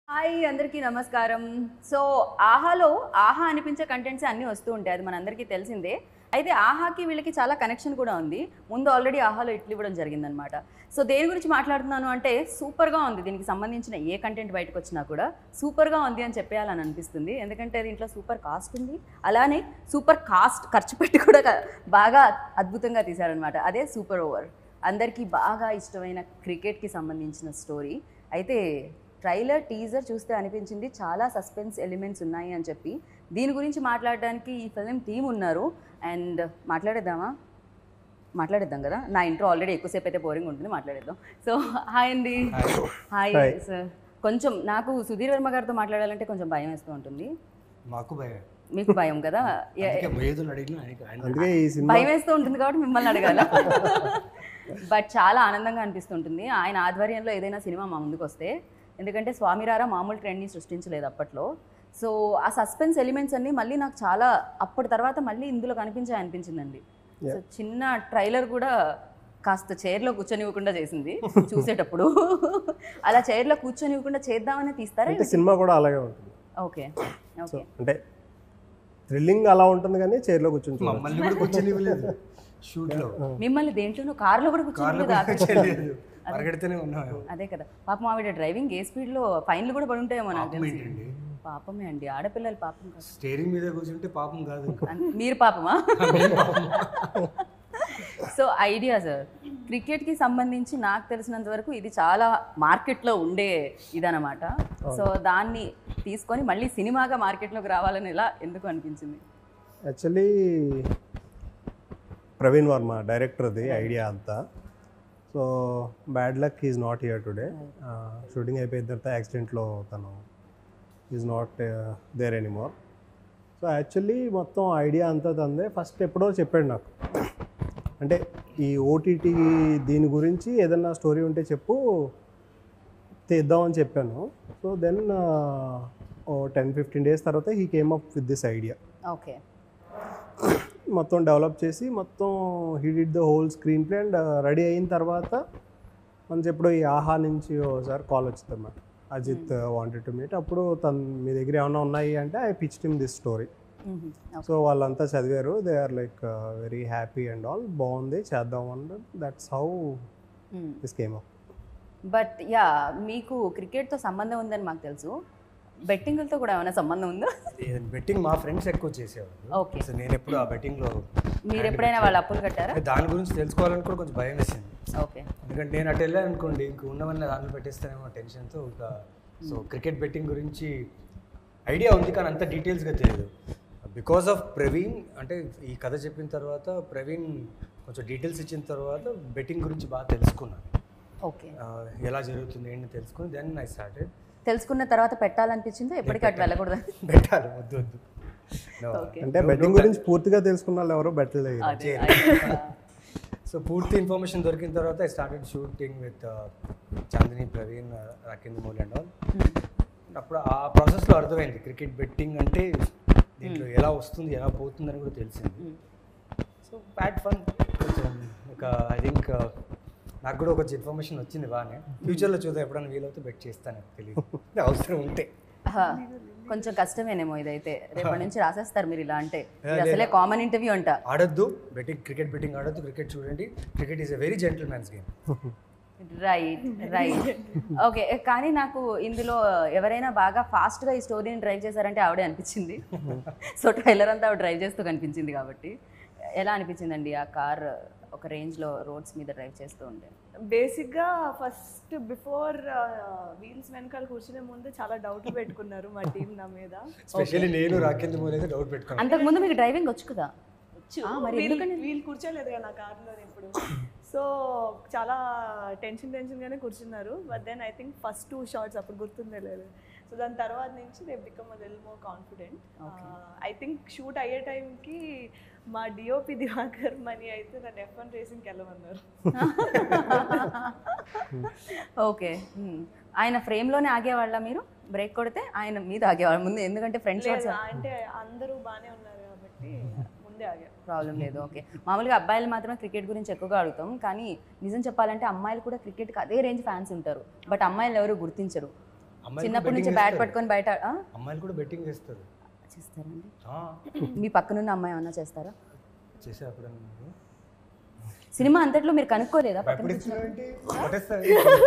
Hi అందరికీ నమస్కారం so ఆహాలో ఆహా అనిపించే కంటెంట్స్ అన్నీ వస్తూ ఉంటాయి అది మనందరికీ తెలిసిందే అయితే ఆహాకి వీళ్ళకి చాలా కనెక్షన్ కూడా ఉంది ముందు ఆల్రెడీ ఆహాలో ఇట్లు ఇవ్వడం జరిగిందనమాట సో దేని గురించి మాట్లాడుతున్నాను అంటే సూపర్గా ఉంది దీనికి సంబంధించిన ఏ కంటెంట్ బయటకు వచ్చినా కూడా సూపర్గా ఉంది అని చెప్పేయాలని అనిపిస్తుంది ఎందుకంటే దీంట్లో సూపర్ కాస్ట్ ఉంది అలానే సూపర్ కాస్ట్ ఖర్చు పెట్టి కూడా క- బాగా అద్భుతంగా తీశారనమాట అదే సూపర్ ఓవర్ అందరికీ బాగా ఇష్టమైన క్రికెట్కి సంబంధించిన స్టోరీ అయితే ట్రైలర్ టీజర్ చూస్తే అనిపించింది చాలా సస్పెన్స్ ఎలిమెంట్స్ ఉన్నాయి అని చెప్పి దీని గురించి మాట్లాడడానికి ఈ ఫిలిం టీమ్ ఉన్నారు అండ్ మాట్లాడేద్దామా మాట్లాడేద్దాం కదా నా ఇంట్రో ఆల్రెడీ ఎక్కువసేపు అయితే బోరింగ్ ఉంటుంది మాట్లాడేద్దాం సో హాయ్ అండి హాయ్ Hi. సార్ కొంచెం నాకు సుధీర్ వర్మ గారితో మాట్లాడాలంటే కొంచెం భయం వేస్తూ ఉంటుంది మాకు భయం మీకు భయం కదా ఏ- అందుకే మేధుని అడిగిన ఆయనకి- ఆయన అందుకే ఈ సినిమా భయం వేస్తూ ఉంటుంది కాబట్టి మిమ్మల్ని అడగాల బట్ చాలా ఆనందంగా అనిపిస్తుంటుంది ఆయన ఆధ్వర్యంలో ఏదైనా సినిమా మా ముందుకు వస్తే ఎందుకంటే స్వామిరారా మామూలు ట్రెండ్ని సృష్టించలేదు అప్పట్లో సో ఆ సస్పెన్స్ ఎలిమెంట్స్ అన్నీ మళ్ళీ నాకు చాలా అప్పటి తర్వాత మళ్ళీ ఇందులో కనిపించాయి అనిపించిందండి సో చిన్న ట్రైలర్ కూడా కాస్త చైర్లో కూర్చొనివ్వకుండా చేసింది చూసేటప్పుడు అలా చైర్లో కూర్చొనివ్వకుండా చేద్దామని తీస్తారా అంటే సినిమా కూడా అలాగే ఉంటుంది ఓకే సో ఓకే అంటే థ్రిల్లింగ్ అలా ఉంటుంది కానీ చైర్లో కూర్చొని చూడొచ్చు. మమ్మల్ని కూడా కూర్చొనివ్వలేదు షూట్ లో మిమ్మల్ని దేంట్లోనూ కార్లో కూడా కార్లో కూర్చొని కూర్చోలేదు పరిగెడుతూనే ఉన్నాం అదే కదా పాపం ఆవిడ డ్రైవింగ్ ఏ స్పీడ్లో ఫైన్లు కూడా పడి ఉంటాయేమో నాకు పాపం తెలిసి ఏంటండి పాపమే అండి ఆడపిల్లలు పాపం కాదు స్టేరింగ్ మీద కూర్చుంటే పాపం కాదు అన్- మీరు పాపమా సో ఐడియా సార్ క్రికెట్కి సంబంధించి నాకు తెలిసినంత వరకు ఇది చాలా మార్కెట్లో ఉండే ఇదనమాట సో దాన్ని తీసుకొని మళ్ళీ సినిమాగా మార్కెట్లోకి రావాలని ఎలా ఎందుకు అనిపించింది యాక్చువల్లీ ప్రవీణ్ వర్మ డైరెక్టర్ది ఐడియా అంతా so bad luck is not here today shooting అయిపోయిన తర్వాత యాక్సిడెంట్లో తను is not there anymore so actually మొత్తం ఐడియా అంతా తందే ఫస్ట్ ఎప్పుడో చెప్పాడు నాకు అంటే ఈ ఓటీటీ దీని గురించి ఏదన్నా స్టోరీ ఉంటే చెప్పు తీద్దామని చెప్పాను so then oh ten fifteen days తర్వాత he came up with this idea okay మొత్తం డెవలప్ చేసి మొత్తం he did the whole screenplay and ready అయిన తర్వాత మనకి ఎప్పుడు ఈ ఆహా నుంచి ఒకసారి కాల్ వచ్చింది అన్నమాట అజిత్ వాంటెడ్ టు మీట్ అప్పుడు తను మీ దగ్గర ఏమైనా ఉన్నాయి అంటే I pitch them this story so వాళ్ళంతా చదివారు they are like very happy and all బాగుంది చేద్దాం and that's how this came up but yeah మీకు క్రికెట్తో సంబంధం ఉందని మాకు తెలుసు బెట్టింగ్లతో కూడా ఏమైనా సంబంధం ఉందా బెట్టింగ్ మా ఫ్రెండ్స్ ఎక్కువ చేసేవాళ్ళు ఓకే అసలు నేను ఎప్పుడు ఆ బెట్టింగ్ లో మీరు ఎప్పుడైనా వాళ్ళ అప్పులు కట్టారా దాని గురించి తెలుసుకోవాలని కూడా కొంచెం భయం వేసింది ఓకే ఎందుకంటే నేను అటు వెళ్ళాను అనుకోండి ఇంక ఉన్నవన్నీ దాంట్లో పెట్టేస్తానేమో టెన్షన్తో ఇంకా సో క్రికెట్ బెట్టింగ్ గురించి ఐడియా ఉంది కానీ అంత డీటెయిల్స్గా తెలియదు బికాస్ ఆఫ్ ప్రవీణ్ అంటే ఈ కథ చెప్పిన తర్వాత ప్రవీణ్ కొంచెం డీటెయిల్స్ ఇచ్చిన తర్వాత బెట్టింగ్ గురించి బాగా తెలుసుకున్నాను ఓకే ఆ, ఎలా జరుగుతుంది ఏంటి తెలుసుకుని దెన్ ఐ స్టార్టెడ్ తెలుసుకున్న తర్వాత పెట్టాలనిపించిందో ఎప్పటికీ అటు వెళ్ళకూడదు పెట్టాలి వద్దు వద్దు No. ఓకే అంటే బెట్టింగ్ గురించి పూర్తిగా తెలుసుకున్న వాళ్ళు ఎవరో బెట్టలేదు అదే సో పూర్తి ఇన్ఫర్మేషన్ దొరికిన తర్వాత I started shooting with Chandini Praveen Rakendra Mouli and all అప్పుడు ఆ ప్రాసెస్లో అర్థమైంది క్రికెట్ బెట్టింగ్ అంటే దీంట్లో ఎలా వస్తుంది ఎలా పోతుంది అని కూడా తెలిసింది సో బ్యాడ్ ఫన్ కొంచెం ఒక ఐ థింక్ నాకు కూడా కొంచెం ఇన్ఫర్మేషన్ వచ్చింది బాగానే ఫ్యూచర్లో చూద్దాం ఎప్పుడైనా వీలవుతే బెట్ చేస్తాను నాకు తెలియదు అవసరం ఉంటే కొంచెం కష్టమేనేమో ఇదైతే రేపటి నుంచి రాసేస్తారు మీరు ఇలా అంటే ఇది అసలే కామన్ ఇంటర్వ్యూ అంట ఆడొద్దు బెట్టింగ్ క్రికెట్ బెట్టింగ్ ఆడొద్దు క్రికెట్ చూడండి cricket is a very gentleman's game right right okay కానీ నాకు ఇందులో ఎవరైనా బాగా ఫాస్ట్గా ఈ స్టోరీని డ్రైవ్ చేశారంటే ఆవిడే అనిపించింది సో ట్రైలర్ అంతా ఆవిడ డ్రైవ్ చేస్తూ కనిపించింది కాబట్టి ఎలా అనిపించిందండి ఆ కార్ ఒక రేంజ్లో రోడ్స్ మీద డ్రైవ్ చేస్తూ ఉంటే బేసిక్గా ఫస్ట్ బిఫోర్ వీల్స్ వెనకాల కూర్చునే ముందు చాలా డౌట్లు పెట్టుకున్నారు మా టీం నా మీద స్పెషల్లీ నేను రాకేంద్ర మౌలి అయితే డౌట్ పెట్టుకున్నాను అంతకుముందు మీకు డ్రైవింగ్ వచ్చు కదా ఆ, మరి వీల్ ఎందుకని వీల్ కూర్చోలేదు కదా నా కార్లో ఇప్పుడు సో చాలా టెన్షన్ టెన్షన్గానే కూర్చున్నారు but then I think first two shots అప్పుడు గుర్తుందే లేదు సో దాని తర్వాత నుంచి they become a lil more confident I think shoot అయ్యే టైంకి మా డిఓపి దివాకర్ మనీ అయితే నన్ను ఎఫ్ వన్ రేసింగ్కి వెళ్ళమన్నారు ఓకే మ్మ్. ఆయన ఫ్రేమ్లోనే ఆగేవాళ్ళ మీరు బ్రేక్ కొడితే ఆయన మీద ఆగేవాళ్ళ ముందు ఎందుకంటే ఫ్రంట్ షాట్స్ లేదు, అంటే అందరూ బాగానే ఉన్నారు కాబట్టి ముందే ఆగా ప్రాబ్లం లేదు ఓకే మామూలుగా అబ్బాయిలు మాత్రమే క్రికెట్ గురించి ఎక్కువగా అడుగుతాం కానీ నిజం చెప్పాలంటే అమ్మాయిలు కూడా క్రికెట్కి అదే రేంజ్ ఫ్యాన్స్ ఉంటారు బట్ అమ్మాయిలు ఎవరు గుర్తించరు అమ్మాయిలు చిన్నప్పటి betting నుంచి బ్యాట్ చేస్తారు. పట్టుకొని బయట ఆ? అమ్మాయిలు కూడా బెట్టింగ్ చేస్తారు చేస్తారండి ఆ, మీ పక్కనున్న అమ్మాయి ఏమన్నా చేస్తారా చేసే అప్పుడు నువ్వు సినిమా అంతట్లో మీరు కనుక్కోలేదా పక్కన భయపడించినావంటే కొట్టేస్తా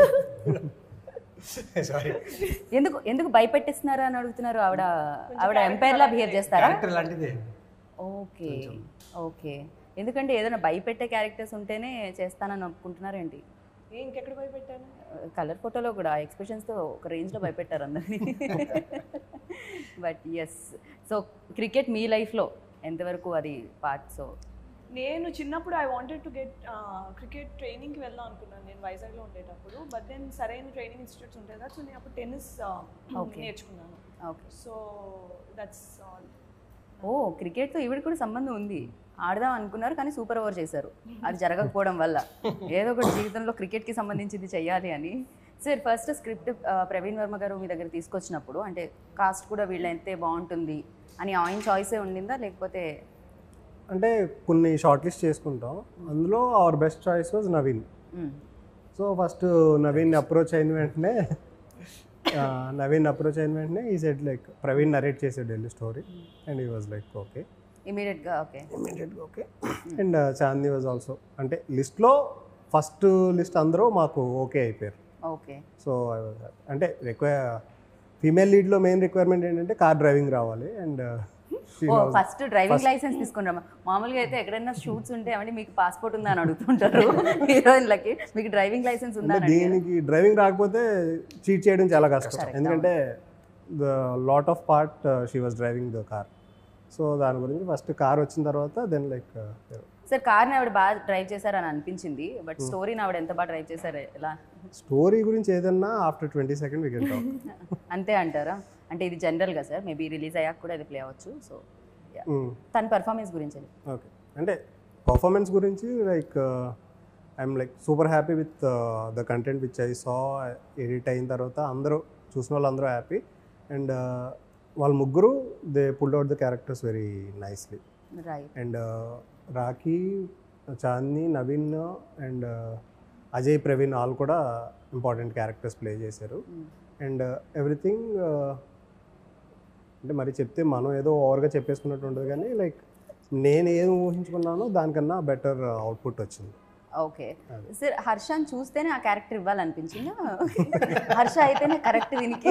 సారీ ఎందుకు ఎందుకు భయపెట్టిస్తున్నారా అని అడుగుతున్నారు ఆవిడ ఆవిడ ఎంపైర్ లా బిహేవ్ చేస్తారా క్యారెక్టర్ లాంటిదే ఓకే ఓకే ఎందుకంటే ఏదైనా భయపెట్టే క్యారెక్టర్స్ ఉంటేనే చేస్తానని ఒప్పుకుంటున్నారేంటి ఏ ఇంకెక్కడ పోయి పెట్టాను కలర్ ఫోటోలో కూడా ఎక్స్ప్రెషన్స్తో ఒక రేంజ్లో భయపెట్టారు అందరినీ బట్ ఎస్ సో క్రికెట్ మీ లైఫ్లో ఎంతవరకు అది పార్ట్ సో నేను చిన్నప్పుడు I wanted to get cricket ట్రైనింగ్కి వెళ్దాం అనుకున్నాను నేను వైజాగ్లో ఉండేటప్పుడు బట్ దెన్ సరైన ట్రైనింగ్ ఇన్స్టిట్యూట్స్ ఉంటాయి కదా సో నేను అప్పుడు టెన్నిస్ Okay. నేర్చుకున్నాను okay so that's all oh క్రికెట్తో ఈవిడ కూడా సంబంధం ఉంది ఆడదాం అనుకున్నారు కానీ సూపర్ ఓవర్ చేశారు అది జరగకపోవడం వల్ల ఏదో ఒకటి జీవితంలో క్రికెట్కి సంబంధించింది చెయ్యాలి అని sir first script Praveen Varma garu మీ దగ్గర తీసుకొచ్చినప్పుడు అంటే కాస్ట్ కూడా వీళ్ళ ఎంతే బాగుంటుంది అని ఆయన చాయిసే ఉండిందా లేకపోతే అంటే కొన్ని షార్ట్ లిస్ట్ చేసుకుంటాం అందులో our best choice was Naveen hmm, so first Naveen approach అయిన వెంటనే ఆ, నవీన్ అప్రోచ్ అయిన వెంటనే ఈ సెట్ లైక్ ప్రవీణ్ నరేట్ చేసాడు వెళ్ళి story and he was like okay ఇమీడియట్గా ఓకే ఇమీడియట్గా okay and Chandi was also అంటే లిస్ట్లో ఫస్ట్ లిస్ట్ అందరూ మాకు ఓకే అయిపోయారు ఓకే సో ఐ వాజ్ అంటే రిక్వైర్ ఫీమేల్ లీడ్లో మెయిన్ రిక్వైర్మెంట్ ఏంటంటే కార్ డ్రైవింగ్ రావాలి and oh first driving licence తీసుకున్నామా మామూలుగా అయితే ఎక్కడైనా షూట్స్ ఉంటే ఏమంటే మీకు పాస్పోర్ట్ ఉందా అని అడుగుతుంటారు హీరోయిన్లకి మీకు డ్రైవింగ్ లైసెన్స్ ఉందా అంటే అని అడిగారు. దీనికి డ్రైవింగ్ రాకపోతే చీట్ చేయడం చాలా కష్టం ఎందుకంటే the lot of part she was driving the car so దాని గురించి ఫస్ట్ కార్ వచ్చిన తర్వాత దెన్ లైక్ సార్ కార్ని ఆవిడ బాగా డ్రైవ్ చేశారని అనిపించింది బట్ స్టోరీని ఆవిడ ఎంత బాగా డ్రైవ్ చేశారు ఎలా స్టోరీ గురించి ఏదన్నా after twenty second we can talk అంతే అంటారా అంటే ఇది జనరల్గా సార్ మేబీ రిలీజ్ అయ్యాక కూడా ఇది ప్లే అవ్వచ్చు సో తన పర్ఫార్మెన్స్ గురించి ఓకే అంటే పర్ఫార్మెన్స్ గురించి like I'm like super happy with the content which I saw edit అయిన తర్వాత అందరూ చూసిన వాళ్ళు అందరూ హ్యాపీ అండ్ వాళ్ళ ముగ్గురు they pulled out the characters very nicely right and Rakhi Chandini Naveen and Ajay Praveen వాళ్ళు కూడా ఇంపార్టెంట్ క్యారెక్టర్స్ ప్లే చేశారు అండ్ ఎవ్రీథింగ్ అంటే మరి చెప్తే మనం ఏదో ఓవర్గా చెప్పేసుకున్నట్టు ఉంటుంది కానీ లైక్ నేను ఏం ఊహించుకున్నానో దానికన్నా బెటర్ అవుట్పుట్ వచ్చింది ఓకే సార్ హర్షని చూస్తేనే ఆ క్యారెక్టర్ ఇవ్వాలనిపించిందా హర్ష అయితేనే కరెక్ట్ దీనికి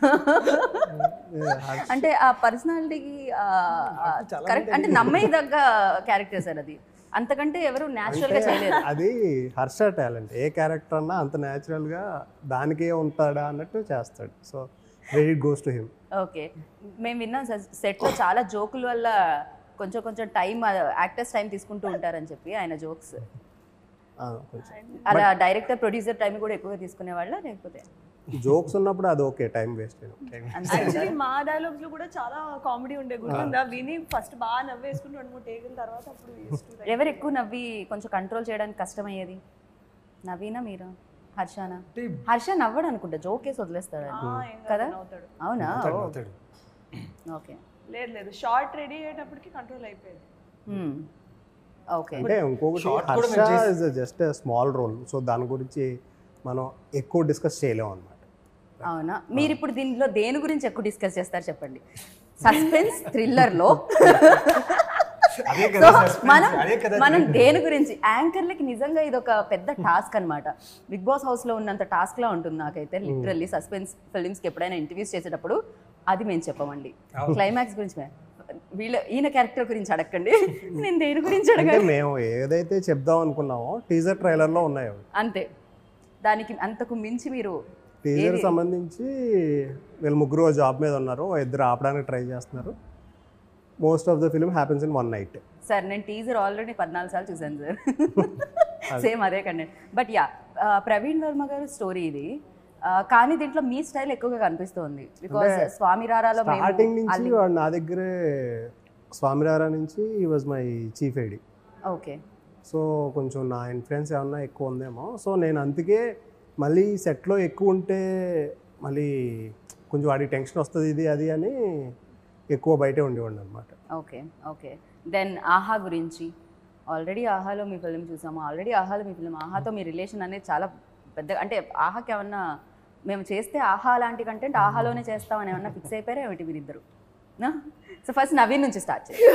అంటే ఆ పర్సనాలిటీకి కరెక్ట్ అంటే నమ్మే దగ్గ క్యారెక్టర్ సార్ అది అంతకంటే ఎవరు న్యాచురల్ గా చేయలేరు అది హర్ష టాలెంట్ ఏ క్యారెక్టర్ అన్నా అంత న్యాచురల్గా దానికే ఉంటాడా అన్నట్టు చేస్తాడు so credit goes to him okay మేము విన్నాం సార్ సెట్లో చాలా జోకుల వల్ల కొంచెం కొంచెం టైం యాక్టర్స్ టైం తీసుకుంటూ ఉంటారని చెప్పి ఆయన జోక్స్ కొంచెం అలా డైరెక్టర్ ప్రొడ్యూసర్ టైం కూడా ఎక్కువగా తీసుకునేవాళ్ళ లేకపోతే జోక్స్ ఉన్నప్పుడు అది ఓకే టైం వేస్ట్ అంతే యాక్చువల్లీ మా డైలాగ్స్ లో కూడా చాలా కామెడీ ఉండే గుర్తుందా విని ఫస్ట్ బాగా నవ్వేసుకుని రెండు మూడు టేకుల తర్వాత అప్పుడు used to like- ఎవరు ఎక్కువ నవ్వి కొంచెం కంట్రోల్ చేయడానికి కష్టమయ్యేది నవ్వినా మీరు హర్షనా హర్ష నవ్వడు అనుకుంటా జోక్ వేసి వదిలేస్తాడు ఆయన. ఆ, ఏం కాదు, కదా నవ్వుతాడు అవునా అవుతాడు ఓకే లేదు లేదు షార్ట్ రెడీ అయ్యేటప్పటికి కంట్రోల్ అయిపోయేది ఓకే అంటే ఇంకొకటి Short కూడా హర్ష మేము చేసి- is just small role so దాని గురించి మనం ఎక్కువ డిస్కస్ చేయలేము అనమాట అవునా మీరు ఇప్పుడు దీనిలో దేని గురించి ఎక్కువ డిస్కస్ చేస్తారు చెప్పండి సస్పెన్స్ థ్రిల్లర్లో అదే సో కదా suspense, మనం అదే కదా మనం దేని గురించి యాంకర్లకి నిజంగా ఇది ఒక పెద్ద టాస్క్ అన్నమాట బిగ్ బాస్ హౌస్ లో ఉన్నంత టాస్క్ లా ఉంటుంది నాకైతే లిటరల్లీ సస్పెన్స్ ఫిల్మ్స్ కి ఎప్పుడైనా ఇంటర్వ్యూస్ చేసేటప్పుడు అది మేము చెప్పమండి క్లైమాక్స్ గురించి మే- వీళ్ళ ఈయన క్యారెక్టర్ గురించి అడగండి నేను దేని గురించి అంటే అడగాలి మేము ఏదైతే చెప్దాం అనుకున్నామో టీజర్ ట్రైలర్లో ఉన్నాయి అవి అంతే దానికి అంతకు మించి మీరు టీజర్ సంబంధించి వీళ్ళు ముగ్గురు జాబ్ మీద ఉన్నారు ఓ ఇద్దరు ఆపడానికి ట్రై చేస్తున్నారు most of the film happens in one night sir నేను టీజర్ ఆల్రెడీ పద్నాలుగు సార్లు చూసాను సార్ సేమ్ అదే content but ya Praveen Varma garu story ఇది ఆ, కానీ దీంట్లో మీ స్టైల్ ఎక్కువగా కనిపిస్తుంది బికాస్ స్వామి రారాలో మేము స్టార్టింగ్ నుంచి వాడు నా దగ్గరే స్వామిరారా నుంచి ఈ was my chief ID okay so కొంచెం నా ఇన్ఫ్లుయెన్స్ ఏమన్నా ఎక్కువ ఉందేమో సో నేను అందుకే మళ్ళీ సెట్లో ఎక్కువ ఉంటే మళ్ళీ కొంచెం వాడికి టెన్షన్ వస్తుంది ఇది అది అని ఎక్కువ బయటే ఉండేవాడిని అనమాట ఓకే ఓకే దెన్ ఆహా గురించి ఆల్రెడీ ఆహాలో మీ ఫిల్మ్ చూసాము ఆల్రెడీ ఆహాలో మీ ఫిల్మ్ ఆహాతో మీ రిలేషన్ అనేది చాలా పెద్ద అంటే ఆహాకి ఏమన్నా మేము చేస్తే ఆహా లాంటి కంటెంట్ ఆహాలోనే చేస్తామని ఏమన్నా ఫిక్స్ అయిపోయారా ఏమిటి మీరిద్దరు సో ఫస్ట్ నవీన్ నుంచి స్టార్ట్ చేయండి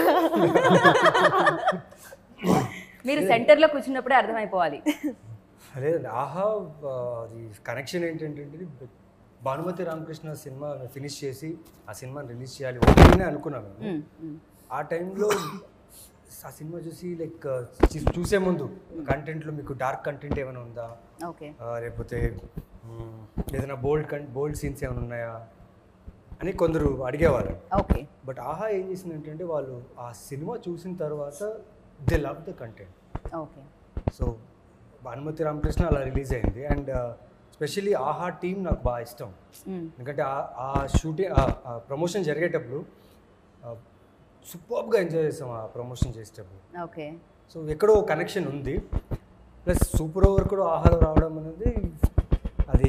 మీరు సెంటర్లో కూర్చున్నప్పుడే అర్థమైపోవాలి అదే ఆహా ఆ, అది కనెక్షన్ ఏంటంటే భానుమతి రామకృష్ణ సినిమా ఫినిష్ చేసి ఆ సినిమాని రిలీజ్ చేయాలి ఓకేనే అనుకున్నాం మేము. మ్మ్, మ్మ్. ఆ టైంలో ఆ సినిమా చూసి లైక్ చూసే ముందు కంటెంట్లో మీకు డార్క్ కంటెంట్ ఏమైనా ఉందా ఓకే ఆ, లేకపోతే మ్, ఏదైనా బోల్డ్ కం బోల్డ్ సీన్స్ ఏమైనా ఉన్నాయా అని కొందరు అడిగేవారు ఓకే బట్ ఆహా ఏం చేసింది ఏంటంటే వాళ్ళు ఆ సినిమా చూసిన తర్వాత they love the content okay so Bhanumathi Ramakrishna అలా రిలీజ్ అయింది అండ్ స్పెషల్లీ ఆహా టీం నాకు బాగా ఇష్టం మ్మ్. ఎందుకంటే ఆ- ఆ షూటింగ్ ఆ ప్రమోషన్ జరిగేటప్పుడు సూపర్గా ఎంజాయ్ చేసాం ఆ ప్రమోషన్ చేసేటప్పుడు ఓకే సో ఎక్కడో కనెక్షన్ ఉంది ప్లస్ సూపర్ ఓవర్ కూడా ఆహారం రావడం అనేది అది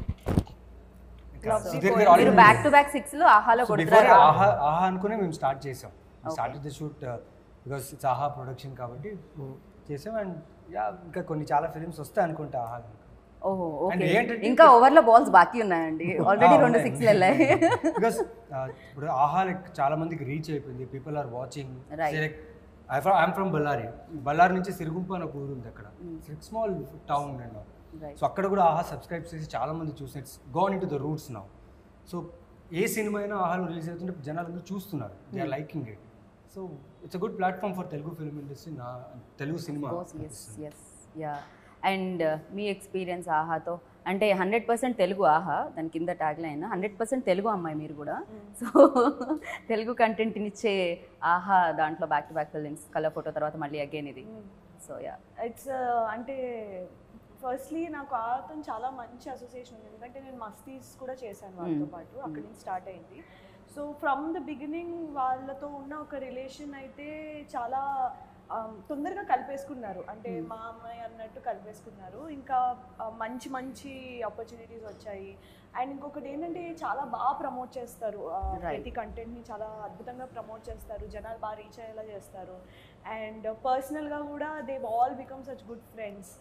ఇంకా సుధీర్ గారు మీరు already- back to back six లో ఆహాలో సో బిఫోర్ కొడుతున్నారు ఆహా ఆహా అనుకునే మేము స్టార్ట్ చేసాం start the shoot because it's Aha production కాబట్టి చేసాం అండ్ యా ఇంకా కొన్ని చాలా ఫిలిమ్స్ వస్తాయి అనుకుంటా ఆహా ఓహో And ఓకే ఏంటంటే- ఇంకా ఓవర్ లో బాల్స్ బాకీ ఉన్నాయండి ఆల్రెడీ రెండు సిక్స్ వెళ్ళాయి బికాస్ ఇప్పుడు ఆహా లైక్ చాలా మందికి రీచ్ అయిపోయింది people are watching Right. Like I'm from Bellary Bellary నుంచి సిరుగుంపు అని ఒక ఊరు ఉంది అక్కడ small town and Right. So అక్కడ కూడా ఆహా సబ్స్క్రైబ్ చేసి చాలా మంది చూసి it's gone into the roots now so ఏ సినిమా అయినా ఆహాలో రిలీజ్ అవుతుంటే జనాలందరూ చూస్తున్నారు they are liking it so it's a good platform for Telugu film industry నా తెలుగు సినిమా yes yes ya and me experience ఆహాతో అంటే హండ్రెడ్ పర్సెంట్ తెలుగు ఆహా దాని కింద tag line hundred percent Telugu అమ్మాయి మీరు కూడా సో తెలుగు కంటెంట్నిచ్చే ఆహా దాంట్లో back to back films colour photo తర్వాత మళ్ళీ అగైన్ ఇది సో యా ఇట్స్ అంటే ఫస్ట్లీ నాకు ఆతో చాలా మంచి అసోసియేషన్ ఉంది ఎందుకంటే నేను మస్తీస్ కూడా చేశాను వాళ్ళతో పాటు అక్కడి నుంచి స్టార్ట్ అయింది సో ఫ్రమ్ ద బిగినింగ్ వాళ్ళతో ఉన్న ఒక రిలేషన్ అయితే చాలా um, తొందరగా కలిపేసుకున్నారు అంటే మా అమ్మాయి అన్నట్టు కలిపేసుకున్నారు ఇంకా uh, మంచి మంచి ఆపర్చునిటీస్ వచ్చాయి అండ్ ఇంకొకటి ఏంటంటే చాలా బాగా ప్రమోట్ చేస్తారు uh, Right. ప్రతి కంటెంట్ని చాలా అద్భుతంగా ప్రమోట్ చేస్తారు జనాలు బాగా రీచ్ అయ్యేలా చేస్తారు అండ్ పర్సనల్గా కూడా they all become such good friends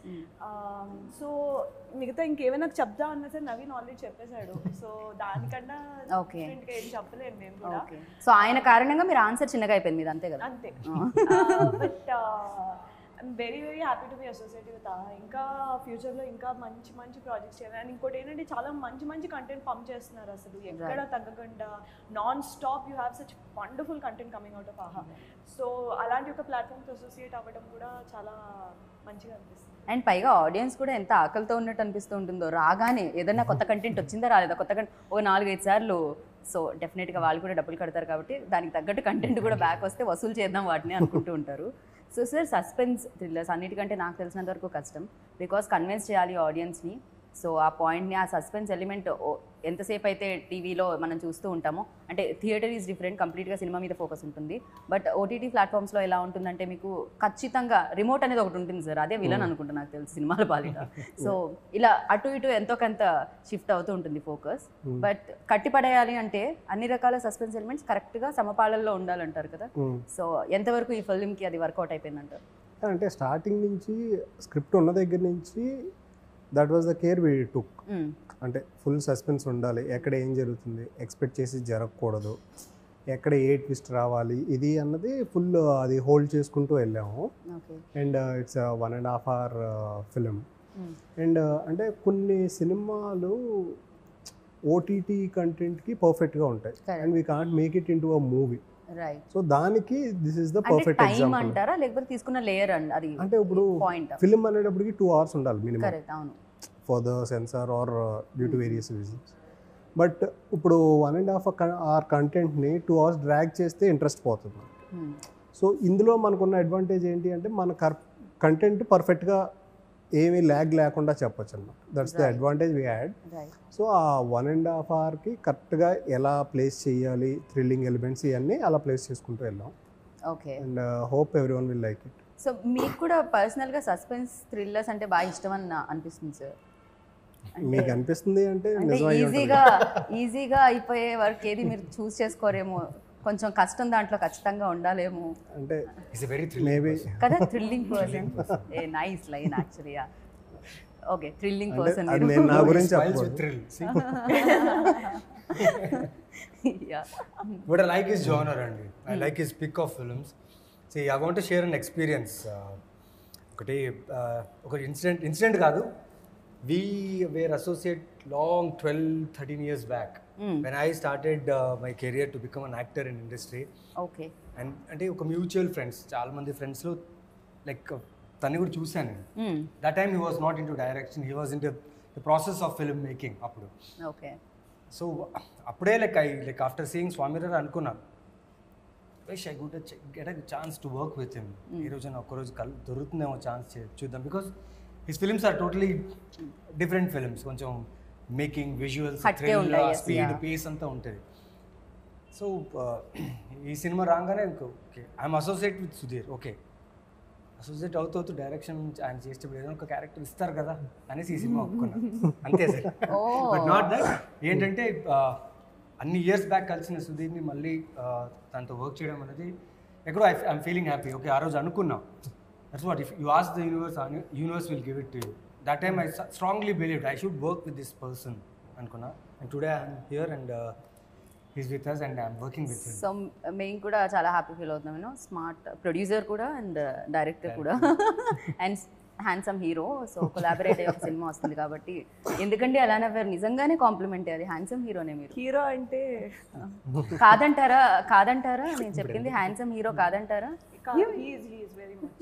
so మిగతా ఇంకేమైనా చెప్దా అన్నా సరే నవీన్ ఆల్రెడీ చెప్పేశాడు సో దానికన్నా Okay. different గా ఏం చెప్పలేము మేము కూడా ఓకే సో ఆయన కారణంగా మీరు ఆన్సర్ చిన్నగా అయిపోయింది మీది అంతే కదా అంతే but I'm very very happy to be associate with ఇంకా ఫ్యూచర్లో ఇంకా మంచి మంచి ప్రాజెక్ట్స్ చేయాలి అండ్ ఇంకోటి ఏంటంటే చాలా మంచి మంచి కంటెంట్ పంప్ చేస్తున్నారు అసలు ఎక్కడ తగ్గకుండా non stop you have such wonderful content coming out of Aha so అలాంటి ఒక ప్లాట్ఫామ్తో అసోసియేట్ అవ్వడం కూడా చాలా మంచిగా అనిపిస్తుంది అండ్ పైగా ఆడియన్స్ కూడా ఎంత ఆకలితో ఉన్నట్టు అనిపిస్తూ ఉంటుందో రాగానే ఏదైనా కొత్త కంటెంట్ వచ్చిందా రాలేదా కొత్త కంటెంట్ ఒక నాలుగైదు సార్లు సో డెఫినెట్గా వాళ్ళు కూడా డబ్బులు కడతారు కాబట్టి దానికి తగ్గట్టు కంటెంట్ కూడా బ్యాక్ వస్తే వసూలు చేద్దాం వాటిని అనుకుంటూ ఉంటారు సో సార్ సస్పెన్స్ థ్రిల్లర్స్ అన్నిటికంటే నాకు తెలిసినంత వరకు కష్టం బికాస్ కన్విన్స్ చేయాలి ఆడియన్స్ని సో ఆ పాయింట్ని ఆ సస్పెన్స్ ఎలిమెంట్ ఎంతసేపు అయితే టీవీలో మనం చూస్తూ ఉంటామో అంటే థియేటర్ ఈజ్ డిఫరెంట్ కంప్లీట్గా సినిమా మీద ఫోకస్ ఉంటుంది బట్ ఓటీటీ ప్లాట్ఫామ్స్లో ఎలా ఉంటుందంటే మీకు ఖచ్చితంగా రిమోట్ అనేది ఒకటి ఉంటుంది సార్ అదే విలన్ అనుకుంటా నాకు తెలుసు సినిమాల పాలిట సో ఇలా అటు ఇటు ఎంతో కొంత షిఫ్ట్ అవుతూ ఉంటుంది ఫోకస్ బట్ కట్టిపడేయాలి అంటే అన్ని రకాల సస్పెన్స్ ఎలిమెంట్స్ కరెక్ట్గా సమపాళల్లో ఉండాలంటారు కదా సో ఎంతవరకు ఈ ఫిల్మ్కి అది వర్కౌట్ అయిపోయిందంటారు అంటే స్టార్టింగ్ నుంచి స్క్రిప్ట్ ఉన్న దగ్గర నుంచి that was the care we took hmm. అంటే ఫుల్ సస్పెన్స్ ఉండాలి ఎక్కడ ఏం జరుగుతుంది ఎక్స్పెక్ట్ చేసి జరగకూడదు ఎక్కడ ఏ ట్విస్ట్ రావాలి ఇది అన్నది ఫుల్ అది హోల్డ్ చేసుకుంటూ వెళ్ళాము okay and it's one and half hour film hmm. And అంటే కొన్ని సినిమాలు ఓటీటీ కంటెంట్కి పర్ఫెక్ట్గా ఉంటాయి Correct. And we can't make it into a movie right so దానికి దిస్ ఇస్ ద అంటే పర్ఫెక్ట్ టైం ఎగ్జాంపుల్ అంటారా లేకపోతే తీసుకున్న లేయర్ అండి అది అంటే ఇప్పుడు పాయింట్ ఫిలిం అనేటప్పటికి టూ అవర్స్ ఉండాలి మినిమం కరెక్ట్ అవును for the censor or due to various reasons but ఇప్పుడు వన్ అండ్ హాఫ్ ఆర్ కంటెంట్ని టూ అవర్స్ డ్రాగ్ చేస్తే ఇంట్రెస్ట్ పోతుంది మ్మ్. సో ఇందులో మనకున్న అడ్వాంటేజ్ ఏంటి అంటే మన కర్ కంటెంట్ పర్ఫెక్ట్గా ఏమీ ల్యాగ్ లేకుండా చెప్పొచ్చు అనమాట that's the Right. Advantage we had right so ఆ వన్ అండ్ హాఫ్ అవర్కి కరెక్ట్గా ఎలా ప్లేస్ చేయాలి థ్రిల్లింగ్ ఎలిమెంట్స్ ఇవన్నీ అలా ప్లేస్ చేసుకుంటూ వెళ్ళాం okay and hope everyone will like it so మీకు కూడా పర్సనల్గా సస్పెన్స్ థ్రిల్లర్స్ అంటే బాగా ఇష్టం అని నా- అనిపిస్తుంది సార్ మీకు అనిపిస్తుంది అంటే అంటే నిజం అయి ఉంటుంది. ఈజీగా ఈజీగా అయిపోయే వర్క్ ఏది మీరు చూస్ చేసుకోరేమో కొంచెం కష్టం దాంట్లో ఖచ్చితంగా ఉండాలేమో అంటే ఇట్స్ వెరీ మేబీ కదా thrilling person a nice line actually okay thrilling అంటే పర్సన్ అది నేను నా గురించి Smiles with చెప్పకూడదు thrill. See? Ya What I like is genre అండి I like his pick of films see I want share an experience ఒకటి uh, ఒక incident incident కాదు we were associate long twelve thirteen years back when I started my career to become an actor in industry okay and అంటే ఒక mutual friends చాలా మంది ఫ్రెండ్స్లో like తన్ని కూడా చూశాను నేను that time he was not into direction he was in the process of film making అప్పుడు ఓకే సో అప్పుడే like I like after seeing Swamy Ra Ra అనుకున్నాను wish I good get a chance to work with him ఈ రోజు ఒక్కరోజు కల్ దొరుకుతుందేమో chance చూద్దాం because his films are totally different films కొంచెం మేకింగ్ విజువల్స్ హట్కే ఉంటాయి, yes, స్పీడ్ yeah. పేస్ అంతా ఉంటుంది సో ఈ సినిమా రాగానే okay I'm associate with Sudheer okay associate అవుతూ అవుతూ డైరెక్షన్ ఆయన చేసేటప్పుడు ఏదైనా ఒక క్యారెక్టర్ ఇస్తారు కదా అనేసి ఈ సినిమా ఒప్పుకున్నా అంతే సార్ బట్ నాట్ దట్ ఏంటంటే uh, అన్ని ఇయర్స్ బ్యాక్ కలిసిన సుధీర్ని మళ్ళీ uh, తనతో వర్క్ చేయడం అనేది ఎక్కడో I I'm feeling happy okay ఆ రోజు అనుకున్నా that's what if you ask the universe universe will give it to you that time I strongly believe I should work with this person అనుకున్నా and today I'm here and he's with us and I'm working with him so మేము కూడా చాలా happy feel అవుతున్నాం you know smart producer కూడా and director కూడా and handsome hero so collaborate అయ్యే ఒక cinema వస్తుంది కాబట్టి ఎందుకంటే అలా నవ్వారు నిజంగానే కాంప్లిమెంట్ అది హ్యాండ్సమ్ హీరోనే మీరు హీరో అంటే కాదంటారా కాదంటారా నేను చెప్పింది హ్యాండ్సమ్ హీరో కాదంటారా he's he's very much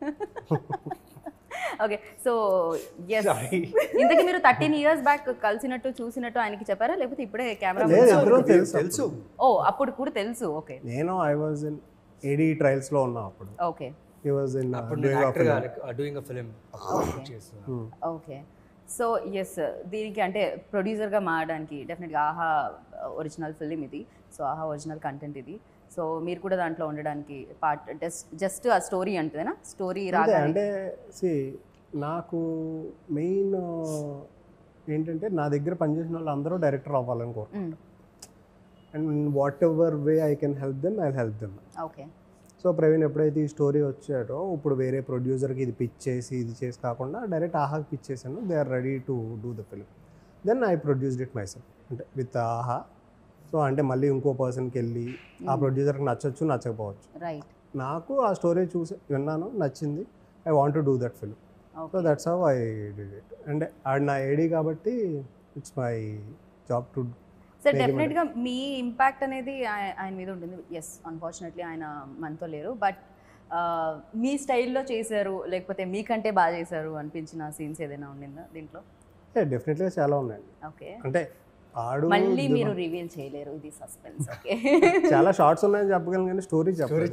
okay so yes ఇంతకీ మీరు థర్టీన్ ఇయర్స్ బ్యాక్ కలిసినట్టు చూసినట్టు ఆయనకి చెప్పారా లేకపోతే ఇప్పుడే కెమెరా లేదు ఎప్పుడో తెలుసు తెలుసు ఓ అప్పుడు కూడా తెలుసు ఓకే నేను ఐ వాజ్ ఇన్ ఏడీ ట్రయల్స్లో ఉన్నా అప్పుడు ఓకే హీ వాజ్ ఇన్ అప్పుడు నేను యాక్టర్గా డూయింగ్ అ ఫిలిం చేస్తున్నాను ఓకే సో ఎస్ దీనికి అంటే ప్రొడ్యూసర్గా మారడానికి డెఫినెట్గా ఆహా ఒరిజినల్ ఫిలిం ఇది సో ఆహా ఒరిజినల్ కంటెంట్ ఇది సో మీరు కూడా దాంట్లో ఉండడానికి పార్ట్ జస్ట్ జస్ట్ ఆ స్టోరీ అంటేనా స్టోరీ అంతే రాగా అంటే సి నాకు మెయిన్ ఏంటంటే నా దగ్గర పనిచేసిన వాళ్ళు అందరూ డైరెక్టర్ అవ్వాలని కోరుకుంటారు and whatever way I can help them I help them okay so Praveen ఎప్పుడైతే ఈ స్టోరీ వచ్చాడో ఇప్పుడు వేరే ప్రొడ్యూసర్కి ఇది పిచ్ చేసి ఇది చేసి కాకుండా డైరెక్ట్ ఆహాకి పిచ్ చేశాను they are ready to do the film then I produced it myself అంటే విత్ ఆహా సో అంటే మళ్ళీ ఇంకో పర్సన్కి వెళ్ళి ఆ ప్రొడ్యూసర్కి నచ్చచ్చు నచ్చకపోవచ్చు రైట్ నాకు ఆ స్టోరీ చూసి విన్నాను నచ్చింది I want to do that film so okay that's how I did it and ఆడు నా ఏడీ కాబట్టి it's my job to so డెఫినెట్గా మీ ఇంపాక్ట్ అనేది ఆయ- ఆయన మీద ఉంటుంది ఎస్ అన్ఫార్చునేట్లీ ఆయన మనతో లేరు బట్ మీ స్టైల్లో చేశారు లేకపోతే మీకంటే బాగా చేశారు అనిపించిన సీన్స్ ఏదైనా ఉండిందా దీంట్లో డెఫినెట్గా చాలా ఉన్నాయండి ఓకే అంటే ఆడు మళ్ళీ మీరు రివీల్ చేయలేరు ఇది సస్పెన్స్ ఓకే చాలా షార్ట్స్ ఉన్నాయని చెప్పగలను కానీ స్టోరీ చెప్పాలి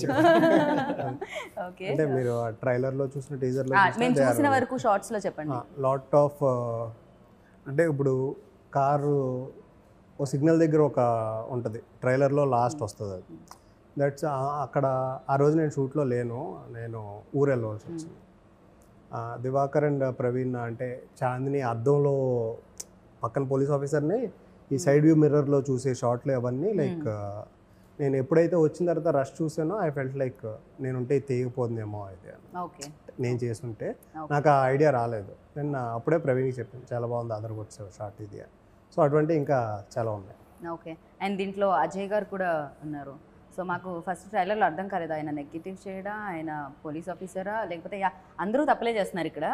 ఓకే అంటే మీరు ఆ ట్రైలర్లో చూసిన టీజర్లో మేము చూసిన వరకు షార్ట్స్ లో చెప్పండి లాట్ ఆఫ్ అంటే ఇప్పుడు కారు ఓ సిగ్నల్ దగ్గర ఒక ఉంటుంది ట్రైలర్లో లాస్ట్ వస్తుంది అది దట్స్ అక్కడ ఆ రోజు నేను షూట్లో లేను నేను ఊరు వెళ్ళవలసి వచ్చింది ఆ, దివాకర్ అండ్ ప్రవీణ్ అంటే చాందిని అద్దంలో పక్కన పోలీస్ ఆఫీసర్ని ఈ సైడ్ వ్యూ మిర్రర్లో చూసే షాట్లు అవన్నీ లైక్ నేను ఎప్పుడైతే వచ్చిన తర్వాత రష్ చూసానో ఐ ఫెల్ట్ లైక్ నేనుంటే ఇది తెగిపోతుందేమో అయితే అని. ఓకే నేను చేస్తుంటే Okay. నాకు ఆ ఐడియా రాలేదు నేను అప్పుడే ప్రవీణ్కి చెప్పాను చాలా బాగుంది అదర్ వచ్చావు షార్ట్ ఇది అని సో అటువంటి ఇంకా చాలా ఉన్నాయి ఓకే అండ్ దీంట్లో అజయ్ గారు కూడా ఉన్నారు సో మాకు ఫస్ట్ ట్రైలర్లో అర్థం కాలేదు ఆయన నెగిటివ్ చేయడా ఆయన పోలీస్ ఆఫీసరా లేకపోతే యా, అందరూ తప్పులే చేస్తున్నారు ఇక్కడ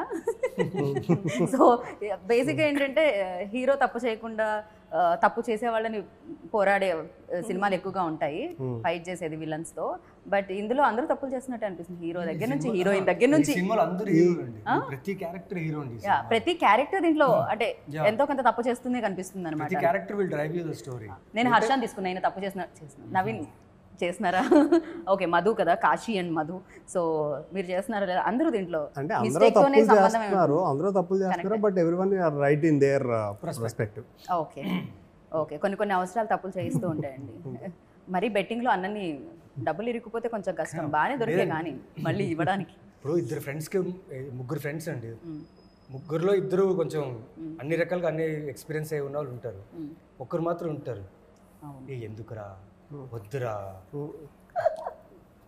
సో బేసిక్గా ఏంటంటే హీరో తప్పు చేయకుండా ఆ, తప్పు చేసే వాళ్ళని పోరాడే ఆ, సినిమాలు ఎక్కువగా ఉంటాయి ఫైట్ చేసేది విలన్స్ తో బట్ ఇందులో అందరూ తప్పులు చేస్తున్నట్టు అనిపిస్తుంది హీరో దగ్గర నుంచి హీరోయిన్ దగ్గర నుంచి ఈ సినిమాలో అందరూ హీరో అండి ప్రతి క్యారెక్టర్ హీరో అండి ఈ యా, సినిమా. ప్రతి క్యారెక్టర్ దీంట్లో అంటే Yeah. ఎంతో కొంత తప్పు చేస్తుందే కనిపిస్తుంది అనమాట ప్రతి character will drive you the story నేను హర్షాన్ని తీసుకున్నా ఆయన తప్పు చేసిన చేసిన నవీన్ చేస్తున్నారా ఓకే మధు కదా కాశీ అండ్ మధు సో మీరు చేస్తున్నారా లేదా అందరూ దీంట్లో అంటే అందరూ Mistake తోనే తప్పులు సంబంధం ఏమి చేస్తున్నారు అందరూ తప్పులు చేస్తున్నారు but everyone are right in their respective okay okay కొన్ని కొన్ని అవసరాలు తప్పులు చేయిస్తూ ఉంటాయండి మరి బెట్టింగ్లో అన్నని డబ్బులు ఇరుక్కుపోతే కొంచెం కష్టం బాగానే దొరికే కానీ మళ్ళీ ఇవ్వడానికి ఇప్పుడు ఇద్దరు ఫ్రెండ్స్కి ముగ్గురు ఫ్రెండ్స్ అండి ముగ్గురులో ఇద్దరు కొంచెం అన్ని రకాలుగా అన్ని ఎక్స్పీరియన్స్ అయి ఉన్న వాళ్ళు ఉంటారు ఒక్కరు మాత్రం ఉంటారు అవును ఏ ఎందుకురా వద్దురా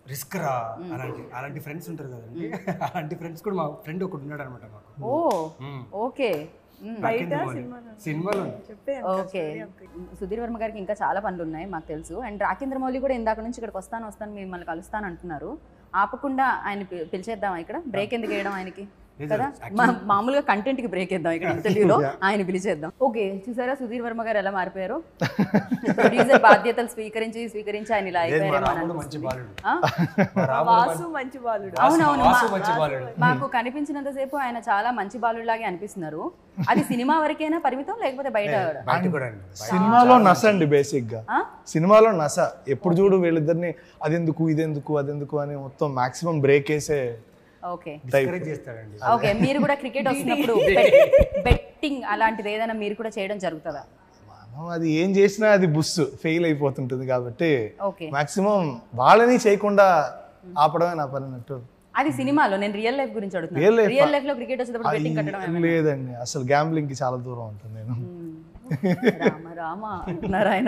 రిస్క్ రా అలాంటి అలాంటి ఫ్రెండ్స్ ఉంటారు కదండి అలాంటి ఫ్రెండ్స్ కూడా మా ఫ్రెండ్ ఒకటి ఉన్నాడు అనమాట మాకు ఓ మ్మ్. ఓకే మ్మ్. రాకేంద్ర మౌళి. సినిమాలో చెప్పే ఓకే సుధీర్ వర్మ గారికి ఇంకా చాలా పనులు ఉన్నాయి మాకు తెలుసు అండ్ రాకేంద్ర మౌళి కూడా ఇందాక నుంచి ఇక్కడికి వస్తాను వస్తాను మిమ్మల్ని కలుస్తాను అంటున్నారు ఆపకుండా ఆయన పి- పిలిచేద్దాం ఇక్కడ బ్రేక్ ఎందుకు వేయడం ఆయనకి కదా మా- మామూలుగా కంటెంట్ కి బ్రేక్ ఇద్దాం ఇక్కడ ఇంటర్వ్యూలో ఆయన పిలిచేద్దాం ఓకే చూసారా సుధీర్ వర్మ గారు ఎలా మారిపోయారు ప్రొడ్యూసర్ బాధ్యతలు స్వీకరించి స్వీకరించి ఆయన ఇలా లేదు, మా అయిపోయారేమో అని రాముడు మంచి అనిపిస్తుంది. బాలుడు ఆ? మా రాముడు వాసు మంచి బాలుడు అవునవును వాసు మా- మంచి బాలుడు మాకు కనిపించినంతసేపు ఆయన చాలా మంచి బాలులాగే అనిపిస్తున్నారు అది సినిమా వరకేనా పరిమితం లేకపోతే బయట బయట కూడా అండి సినిమాలో నస అండి బేసిక్ గా ఆ? సినిమాలో నస ఎప్పుడు చూడు వీళ్ళిద్దరిని అదెందుకు ఇదెందుకు అదెందుకు అని మొత్తం మాక్సిమం బ్రేక్ వేసే ఓకే డిస్కరేజ్ చేస్తాడండి ఓకే మీరు కూడా క్రికెట్ వస్తున్నప్పుడు బెట్టింగ్ అలాంటిది ఏదైనా మీరు కూడా చేయడం జరుగుతుందా మనం అది ఏం చేసినా అది బుస్ ఫెయిల్ అయిపోతుంటుంది కాబట్టి ఓకే మాక్సిమం వాళ్ళని చేయకుండా ఆపడమే నా పని అన్నట్టు అది సినిమాలో నేను రియల్ లైఫ్ గురించి Real అడుగుతున్నాను life రియల్ లైఫ్ లో క్రికెట్ వచ్చేటప్పుడు అది బెట్టింగ్ కట్టడం ఏమైనా? లేదండి అసలు గ్యాంబ్లింగ్ కి చాలా దూరం ఉంటుంది నేను రామ రామ అంటున్నారు ఆయన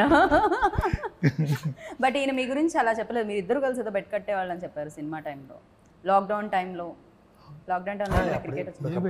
బట్ ఈయన మీ గురించి అలా చెప్పలేదు మీరు ఇద్దరు కలిసి ఏదో బెట్ కట్టేవాళ్ళని చెప్పారు సినిమా టైంలో లాక్డౌన్ టైంలో లాక్డౌన్ టైంలో క్రికెట్ వచ్చి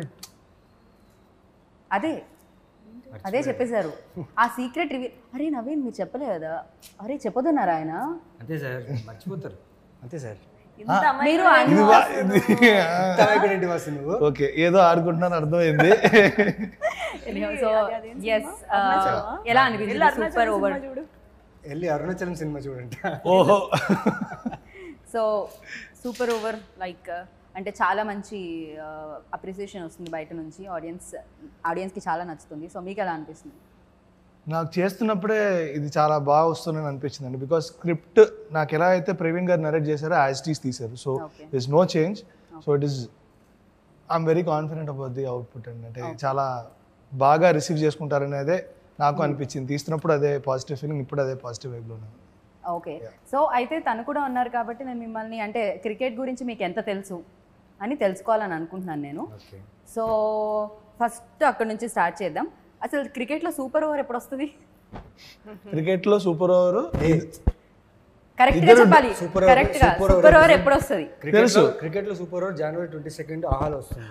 అదే అదే చెప్పేశారు ఆ సీక్రెట్ రివీ అరే నవీన్ మీరు చెప్పలేదు కదా అరే చెప్పొద్దన్నారు ఆయన అంతే సార్ మర్చిపోతారు అంతే సార్ ఇంత మీరు ఇది వా- ఇది అయిపోయినట్టు వాసు నువ్వు ఓకే ఏదో ఆడుకుంటున్నాను అర్థమైంది సో ఎస్ ఎలా అనిపించింది సూపర్ ఓవర్ చూడు వెళ్ళి అరుణాచలం సినిమా చూడండి ఓహో సో సూపర్ ఓవర్ లైక్ అంటే చాలా మంచి అప్రిసియేషన్ వస్తుంది బయట నుంచి ఆడియన్స్ ఆడియన్స్కి చాలా నచ్చుతుంది సో మీకు ఎలా అనిపిస్తుంది నాకు చేస్తున్నప్పుడే ఇది చాలా బాగా వస్తుందని అనిపించిందండి బికాస్ స్క్రిప్ట్ నాకు ఎలా అయితే ప్రవీణ్ గారు నరేట్ చేశారో యాజ్ టీస్ తీశారు so Okay. Is no change so it is I'm very confident about the output అండి అంటే చాలా బాగా రిసీవ్ చేసుకుంటారనేదే నాకు అనిపించింది తీస్తున్నప్పుడు అదే పాజిటివ్ ఫీలింగ్ ఇప్పుడు అదే పాజిటివ్ వైబ్లోనే ఓకే సో అయితే తను కూడా ఉన్నారు కాబట్టి నేను మిమ్మల్ని అంటే క్రికెట్ గురించి మీకు ఎంత తెలుసు అని తెలుసుకోవాలని అనుకుంటున్నాను నేను ఓకే సో ఫస్ట్ అక్కడ నుంచి స్టార్ట్ చేద్దాం అసలు క్రికెట్లో సూపర్ ఓవర్ ఎప్పుడు వస్తుంది క్రికెట్లో సూపర్ ఓవర్ కరెక్ట్గా చెప్పాలి super over- కరెక్ట్గా super over సూపర్ ఓవర్ ఎప్పుడు వస్తుంది క్రికెట్ లో క్రికెట్ లో సూపర్ ఓవర్ జనవరి ట్వంటీ సెకండ్ ఆహాలో వస్తుంది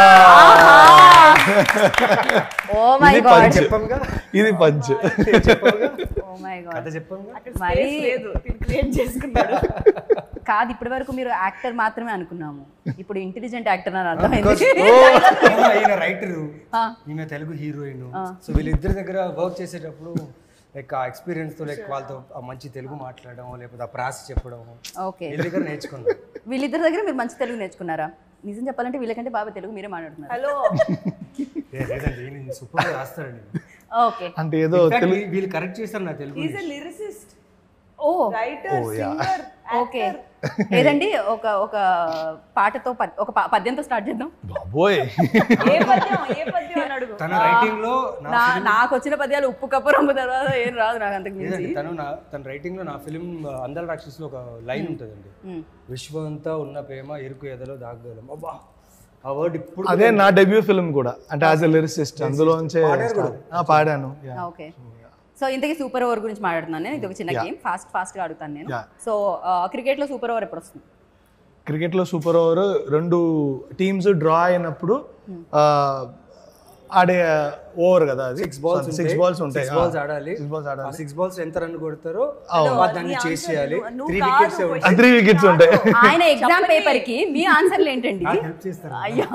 ఓ మై ఇది గాడ్ పంచ్ చెప్పంగా ఇది పంచ్ చెప్పంగా ఓ మై గాడ్ కథ చెప్పంగా మరి లేదు క్రియేట్ చేసుకున్నాడు కాదు ఇప్పటి వరకు మీరు యాక్టర్ మాత్రమే అనుకున్నాము ఇప్పుడు ఇంటెలిజెంట్ యాక్టర్ అని అర్థమైంది ఈయన రైటర్ ఆ. ఈయన తెలుగు హీరోయిన్ సో వీళ్ళిద్దరి దగ్గర వర్క్ చేసేటప్పుడు లైక్ ఆ ఎక్స్పీరియన్స్ తో లైక్ వాళ్ళతో ఆ మంచి తెలుగు మాట్లాడడం లేకపోతే ఆ ప్రాస చెప్పడం ఓకే వీళ్ళ దగ్గర నేర్చుకున్నాం వీళ్ళిద్దరి దగ్గర మీరు మంచి తెలుగు నేర్చుకున్నారా నిజం చెప్పాలంటే వీళ్ళకంటే బాగా తెలుగు మీరే మాట్లాడుతున్నారు హలో ఏ, లేదండి ఈయన సూపర్ గా రాస్తారండి ఓకే అంటే ఏదో In fact, వీ- వీళ్ళు కరెక్ట్ చేస్తారు నా తెలుగు ఈజ్ ఎ లిరిసిస్ట్ ఓ రైటర్ సింగర్ ఓకే ఏదండి ఒక ఒక పాటతో పద్- ఒక ప- పద్యంతో స్టార్ట్ చేద్దాం బాబోయ్ ఏ పద్యం ఏ పద్యం అని అడుగు తన రైటింగ్ లో నా నా నాకు వచ్చిన పద్యాలు ఉప్పు కప్పు రంగు తర్వాత ఏం రాదు నాకు అంతకు మించి లేదండి తను నా తన రైటింగ్ లో నా ఫిలిం అందల రాక్షసులో ఒక లైన్ ఉంటుందండి మ్మ్. విశ్వమంతా ఉన్న ప్రేమ ఎరుకు ఎదలో దాగగలం అబ్బా ఆ వర్డ్ ఇప్పుడు అదే నా డెబ్యూ ఫిల్మ్ కూడా అంటే యాజ్ ఎ లిరిసిస్ట్ అందులోంచే start. ఆ, పాడాను Yeah. ఓకే సో ఇంతకీ సూపర్ ఓవర్ గురించి మాట్లాడుతున్నాను నేను ఇది ఒక చిన్న గేమ్ ఫాస్ట్ ఫాస్ట్ గా అడుగుతాను నేను Yeah. సో క్రికెట్ లో సూపర్ ఓవర్ ఎప్పుడు వస్తుంది క్రికెట్లో సూపర్ ఓవర్ రెండు టీమ్స్ డ్రా అయినప్పుడు ఆ, ఆడే ఓవర్ కదా అది సిక్స్ బాల్స్ సిక్స్ బాల్స్ ఉంటాయి సిక్స్ బాల్స్ ఆడాలి సిక్స్ బాల్స్ ఆ ఆడాలి సిక్స్ బాల్స్ ఎంత రన్ కొడతారో అవును. వాళ్ళు దాన్ని చేసి చేయాలి నువ్వు త్రీ కాదు వికెట్స్ question. త్రీ వికెట్స్ ఉంటాయి ఆయన ఎగ్జామ్ పేపర్ కి మీ ఆన్సర్లు ఏంటండి హెల్ప్ చేస్తారు అయ్యా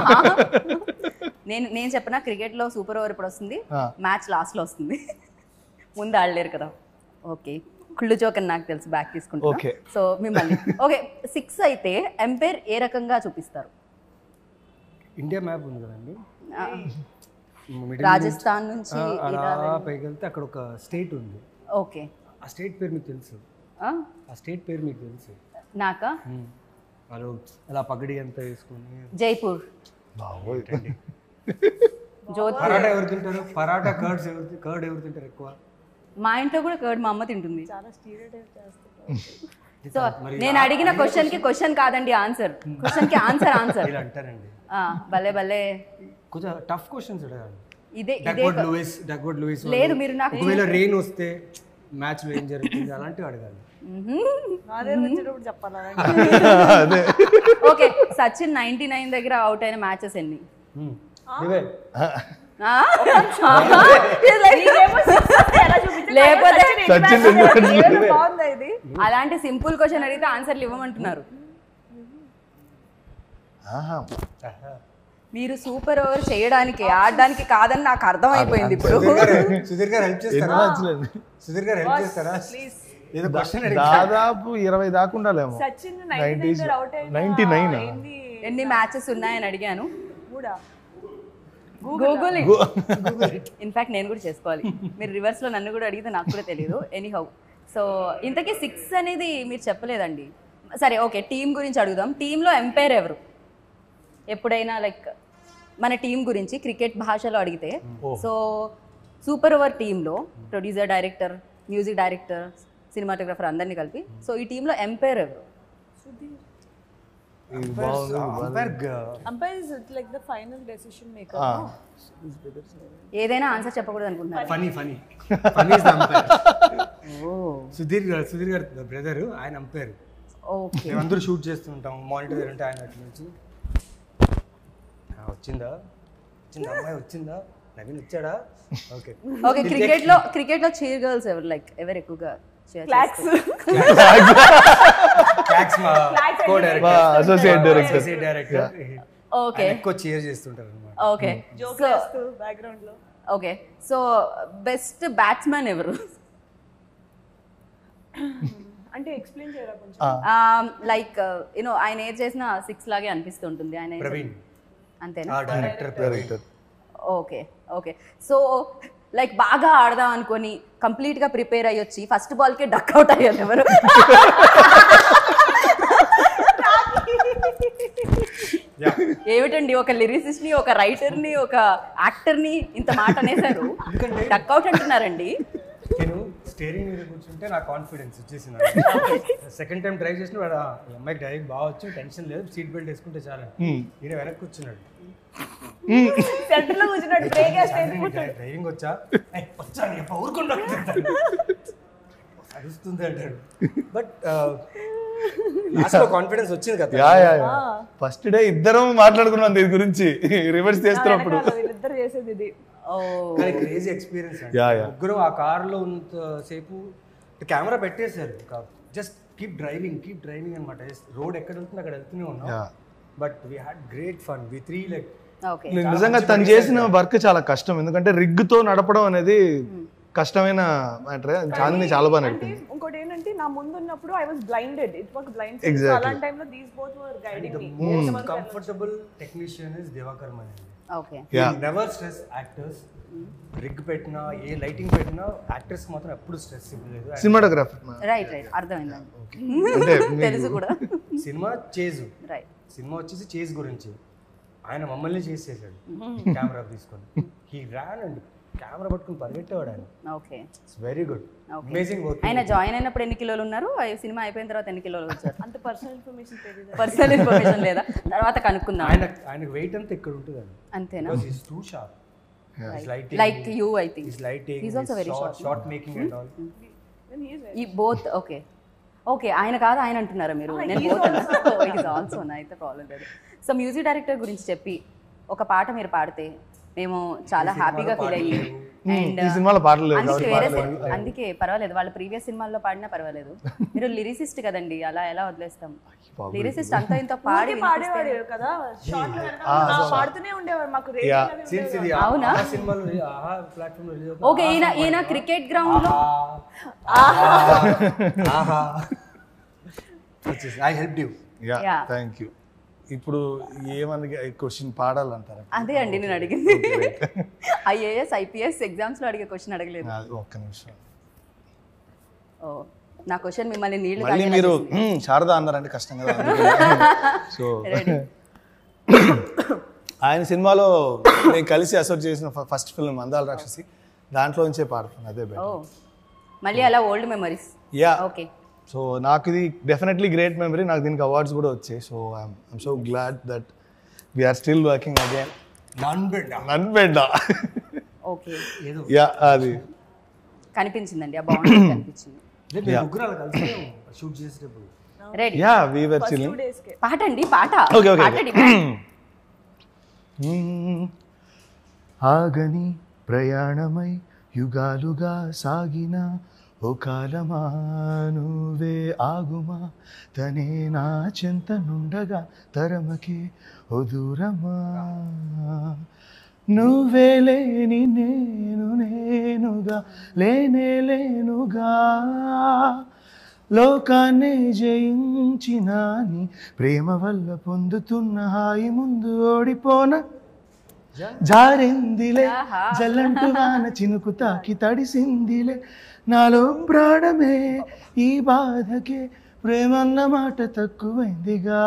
నేను నేను చెప్పిన క్రికెట్ లో సూపర్ ఓవర్ ఎప్పుడు వస్తుంది ఆ. మ్యాచ్ లాస్ట్ లో వస్తుంది ముందు ఆడలేరు కదా ఓకే కుళ్ళు జోక్ అని నాకు తెలుసు బ్యాక్ తీసుకుంటా Okay. సో మిమ్మల్ని ఓకే సిక్స్ అయితే ఎంపైర్ ఏ రకంగా చూపిస్తారు ఇండియా మ్యాప్ ఉంది కదండి ఆ, మిడిల్ రాజస్థాన్ నుంచి ఆ, అలా పైకి వెళ్తే అక్కడ ఒక స్టేట్ ఉంది ఓకే ఆ స్టేట్ పేరు మీకు తెలుసు ఆ, ఆ స్టేట్ పేరు మీకు తెలుసు నాకా మ్మ్. వాళ్ళు అలా పగడి అంతా వేసుకొని జైపూర్ బాబోయ్. జోధ్పూర్ పరాటా ఎవరు తింటారు పరాటా కర్డ్స్ ఎవరు కర్డ్ ఎవరు తింటారు ఎక్కువ మా ఇంట్లో కూడా కర్డ్ మా అమ్మ తింటుంది చాలా స్టీరియోటైప్ చేస్తున్నారు సో నేను అడిగిన క్వశ్చన్ కి క్వశ్చన్ కాదండి ఆన్సర్ క్వశ్చన్ కి ఆన్సర్ ఆన్సర్ ఇలా అంటారండి భలే భలే కొంచెం టఫ్ క్వశ్చన్స్ అడగాలి ఇదే ఇదే డక్వర్డ్ లూయిస్ డక్వర్డ్ లూయిస్ లేదు మీరు నాకు ఒకవేళ రెయిన్ వస్తే మ్యాచ్ లో ఏం జరుగుతుంది అలాంటివి అడగాలి నా దగ్గర వచ్చేటప్పుడు చెప్పాలా అదే ఓకే సచిన్ నైన్టీ నైన్ దగ్గర అవుట్ అయిన మ్యాచెస్ ఎన్ని Hmm. ఇవే ఆ? నీకేమో six ఎలా చూపించావు? లేకపోతే సచిన్ ఎన్ని సచిన్ matches ఎన్ని ఆడాడు? ఏమైనా బాగుందా ఇది అలాంటి సింపుల్ క్వశ్చన్ అడిగితే ఆన్సర్లు ఇవ్వమంటున్నారు ఆహా. మీరు సూపర్ ఓవర్ చేయడానికి ఆడడానికి కాదని నాకు అర్థమైపోయింది ఇప్పుడు సుధీర్ గారు హెల్ప్ ఎన్ని చేస్తారా మ్యాచ్లండి సుధీర్ గారు హెల్ప్ చేస్తారా ప్లీజ్ ఏదో క్వశ్చన్ దాదాపు ఇరవై దాకా ఉండాలేమో సచిన్ నైన్టీస్ నైన్టీ అవుట్ అయిన నైన్టీ నైన్ ఎన్ని ఎన్ని మ్యాచెస్ ఉన్నాయని అడిగాను మూడా గూగుల్ ఇన్ఫాక్ట్ నేను కూడా చేసుకోవాలి మీరు రివర్స్ లో నన్ను కూడా అడిగితే నాకు కూడా తెలియదు ఎనీహౌ సో ఇంతకీ సిక్స్ అనేది మీరు చెప్పలేదండి సరే ఓకే టీం గురించి అడుగుదాం టీంలో ఎంపైర్ ఎవరు ఎప్పుడైనా లైక్ మన టీం గురించి క్రికెట్ భాషలో అడిగితే సో సూపర్ ఓవర్ టీంలో producer director music director cinematographer అందరినీ కలిపి సో ఈ టీంలో ఎంపైర్ ఎవరు ఇది బాగుంది umpire is like the final decision maker ఆ. ఏదైనా ఆన్సర్ చెప్పకూడదు అనుకుంటున్నారు funny funny funny is the umpire Sudheer గారు సుధీర్ గారు బ్రదర్ ఆయన అంపైర్ ఓకే మేమందరూ షూట్ చేస్తుంటాం మానిటర్ అంటే ఆయన అట్ల నుంచి "ఆ, వచ్చిందా వచ్చిందా అమ్మాయి వచ్చిందా నవీన్ వచ్చాడా ఓకే ఓకే క్రికెట్ లో క్రికెట్ లో చీర్ గర్ల్స్ ఎవరు లైక్ ఎవరు ఎక్కువగా cheer ఫ్లాక్స్ ట్యాక్స్ మా కో మా director associate director associate director okay ఎక్కువ చీర్ చేస్తుంటారు అనమాట ఓకే జోక్ సో చేస్తూ బ్యాక్గ్రౌండ్ లో ఓకే సో బెస్ట్ బ్యాట్స్మెన్ ఎవరు అంటే ఎక్స్ప్లెయిన్ చేయరా కొంచెం లైక్ యూనో ఆయన ఏది చేసినా సిక్స్ లాగే అనిపిస్తుంటుంది ఆయన ఏం ప్రవీణ్ అంతేనా ఆ director Praveen director okay okay so like బాగా ఆడదాం అనుకొని కంప్లీట్ గా ప్రిపేర్ అయ్యి వచ్చి ఫస్ట్ బాల్ కి డక్ అవుట్ అయ్యారు ఎవరు ఏమిటండి ఒక లిరిసిస్ట్ ని ఒక రైటర్ ని ఒక యాక్టర్ ని ఇంత మాట అనేసారు డక్ అవుట్ అంటున్నారండి నేను స్టేరింగ్ మీద కూర్చుంటే నా కాన్ఫిడెన్స్ వచ్చేసింది సెకండ్ టైం డ్రైవ్ చేసిన వాడు "ఆ, ఈ అమ్మాయికి డ్రైవింగ్ బాగా వచ్చు టెన్షన్ లేదు సీట్ బెల్ట్ వేసుకుంటే చాలు ఈయన వెనక్కి కూర్చున్నాడు సెంటర్ లో కూర్చున్నాడు బ్రేక్ వేస్తే డ్రైవింగ్ వచ్చా "ఏయ్, వచ్చా నీ అప్ప ఊరుకుండా అరుస్తుంది అంటాడు బట్ లాస్ట్లో కాన్ఫిడెన్స్ వచ్చింది కదా yeah yeah yeah first day ఇద్దరం మాట్లాడుకున్నాం దీని గురించి రివర్స్ చేస్తున్నప్పుడు వీళ్ళిద్దరు చేసేది ఇది ఓ కానీ క్రేజీ ఎక్స్పీరియన్స్ యా యా ముగ్గురు ఆ కార్లో ఉన్నంతసేపు కెమెరా పెట్టేశారు just keep driving keep driving అనమాట రోడ్ ఎక్కడ ఉంటుంది అక్కడ వెళ్తూనే ఉన్నాం Yeah. But we had great fun we three like okay నిజంగా తను చేసిన వర్క్ చాలా కష్టం ఎందుకంటే రిగ్ తో నడపడం అనేది కష్టమైన మ్యాటర్ చాందిని చాలా బాగా అంటే నడిపింది ఇంకోటి ఏంటంటే నా ముందు ఉన్నప్పుడు I was blinded it walk blind Exactly. అలాంటి టైంలో these both were guiding me most comfortable technician is Diwakar Mani okay Yeah. Never stress actors rig పెట్టినా ఏ లైటింగ్ పెట్టినా యాక్టర్స్ మాత్రం ఎప్పుడు స్ట్రెస్ ఇవ్వలేదు సినిమాటోగ్రాఫర్ రైట్ రైట్ అర్థమైందండి అంటే తెలుసు కూడా సినిమా చేజు రైట్ సినిమా వచ్చేసి చేజ్ గురించి ఆయన మమ్మల్ని చేసేసాడు కెమెరా తీసుకొని హీ ర్యాన్ అండ్ కెమెరా పట్టుకుని పరిగెట్టేవాడు ఆయన okay it's very good Okay. Amazing work ఆయన జాయిన్ అయినప్పుడు ఎన్ని కిలోలు ఉన్నారు ఆ సినిమా అయిపోయిన తర్వాత ఎన్ని కిలోలు వచ్చారు అంత పర్సనల్ ఇన్ఫర్మేషన్ తెలియదు పర్సనల్ ఇన్ఫర్మేషన్ లేదా తర్వాత కనుక్కుందాం ఆయన ఆయనకు వెయిట్ అంతా ఇక్కడ ఉంటుంది అండి అంతేనా because is too sharp his lighting like you I think his lighting He's also very short, short making and all ఈ బోత్ ఓకే ఓకే ఆయన కాదు ఆయన అంటున్నారా మీరు నేను బోత్ ఈజ్ ఆల్సో అయితే ప్రాబ్లం లేదు సో మ్యూజిక్ డైరెక్టర్ గురించి చెప్పి ఒక పాట మీరు పాడితే మేము చాలా హ్యాపీగా ఫీల్ అయ్యి అండ్ ఈ సినిమాలో పాటలు లేవు అందుకే కాబట్టి వేరే పాటలు సి- అందుకే పర్వాలేదు వాళ్ళ ప్రీవియస్ సినిమాల్లో పాడినా పర్వాలేదు మీరు లిరిసిస్ట్ కదండి అలా ఎలా వదిలేస్తాం లిరిసిస్ట్ అంతా ఇంత పాడి పాడేవాడు కదా షార్ట్ పాడుతూనే ఉండేవాడు మాకు రేటింగ్ Yeah. అది సిన్స్ ఇది అవునా? ఆ సినిమాలో ఆహా ప్లాట్ఫామ్ లో రిలీజ్ ఓకే ఈయన ఈయన క్రికెట్ గ్రౌండ్ లో ఆహా వచ్చేసి I help you yeah Yeah. Thank you ఇప్పుడు ఏమని క్వశ్చన్ పాడాలంటారా అదే అండి నేను అడిగింది ఐఏఎస్ ఐపీఎస్ ఎగ్జామ్స్ లో అడిగే క్వశ్చన్ అడగలేదు అది ఒక్క నిమిషం ఓ నా క్వశ్చన్ మిమ్మల్ని నీళ్లు మళ్ళీ తాగేలా మీరు చేసింది. "మ్మ్, శారదా అన్నారంటే కష్టం కదా సో Ready. ఆయన సినిమాలో నేను కలిసి అసోట్ చేసిన ఫస్ట్ ఫిల్మ్ అందాల రాక్షసి దాంట్లో నుంచే పాడుతాను అదే ఓ బెటర్ మళ్ళీ అలా old memories yeah okay so నాకు ఇది డెఫినెట్లీ గ్రేట్ మెమరీ నాకు దీనికి అవార్డ్స్ కూడా వచ్చాయి so I'm so glad that we are still working again నాన్ బెడ్ నన్బెడ్డ ఓకే ఏదో యా అది కనిపించిందండి ఆ బాగుంటుంది కనిపించింది రేపు మేము ముగ్గురు అలా కలిసి షూట్ చేసేటప్పుడు ready yeah we were first two chilling డేస్కే పాటండి పాట ఓకే ఓకే పాటండి ఆగని ప్రయాణమై యుగాలుగా సాగిన ఓ కాలమా నువ్వే ఆగుమా తనే నా చెంత నుండగా తరమకే ఓ దూరమా నువ్వే లేని నేను నేనుగా లేనే లేనుగా లోకాన్నే జయించిన నీ ప్రేమ వల్ల పొందుతున్న హాయి ముందు ఓడిపోన జారిందిలే ఆహా. జల్లంటు వాన చినుకు తాకి తడిసిందిలే నాలో ప్రాణమే ఈ బాధకే ప్రేమన్న మాట తక్కువైందిగా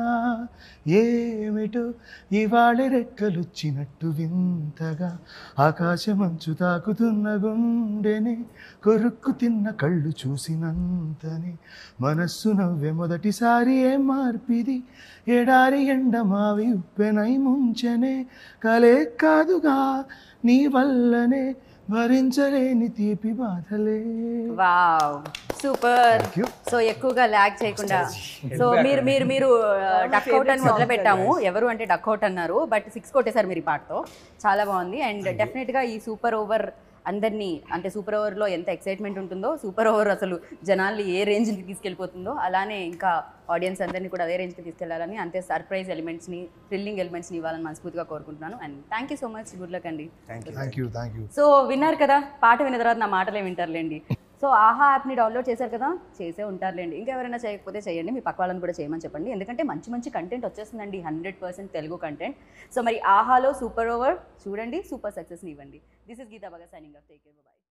ఏమిటో ఇవాళ రెక్కలొచ్చినట్టు వింతగా ఆకాశమంచు తాకుతున్న గుండెని కొరుక్కు తిన్న కళ్ళు చూసినంతని మనస్సు నవ్వే మొదటిసారి ఏం మార్పిది ఎడారి ఎండ మావి ఉప్పెనై ముంచెనే కలే కాదుగా నీ వల్లనే భరించలేని తీపి బాధలే wow super Thank you. So ఎక్కువగా ల్యాగ్ చేయకుండా సో మీరు మీరు మీరు డక్ అవుట్ అని మొదలు పెట్టాము ఎవరు అంటే డక్ అవుట్ అన్నారు బట్ సిక్స్ కొట్టేశారు మీరు ఈ పాటతో చాలా బాగుంది అండ్ డెఫినెట్గా ఈ సూపర్ ఓవర్ అందరినీ అంటే సూపర్ ఓవర్లో ఎంత ఎక్సైట్మెంట్ ఉంటుందో సూపర్ ఓవర్ అసలు జనాల్ని ఏ రేంజ్కి తీసుకెళ్ళిపోతుందో అలానే ఇంకా ఆడియన్స్ అందరినీ కూడా అదే రేంజ్కి తీసుకెళ్లాలని అంతే సర్ప్రైజ్ ఎలిమెంట్స్ని థ్రిల్లింగ్ ఎలిమెంట్స్ని ఇవ్వాలని మనస్ఫూర్తిగా కోరుకుంటున్నాను and thank you so much good luck అండి thank you thank you so విన్నారు కదా పాట విన్న తర్వాత నా మాటలే వింటారులేండి సో ఆహా యాప్ని డౌన్లోడ్ చేశారు కదా చేసే ఉంటారులేండి ఇంకా ఎవరైనా చేయకపోతే చేయండి మీ పక్క వాళ్ళని కూడా చేయమని చెప్పండి ఎందుకంటే మంచి మంచి కంటెంట్ వచ్చేస్తుందండి hundred percent Telugu content so మరి ఆహాలో సూపర్ ఓవర్ చూడండి సూపర్ సక్సెస్ని ఇవ్వండి దిస్ ఇస్ గీతా బగా సైనింగ్ ఆఫ్ టేక్ బాయ్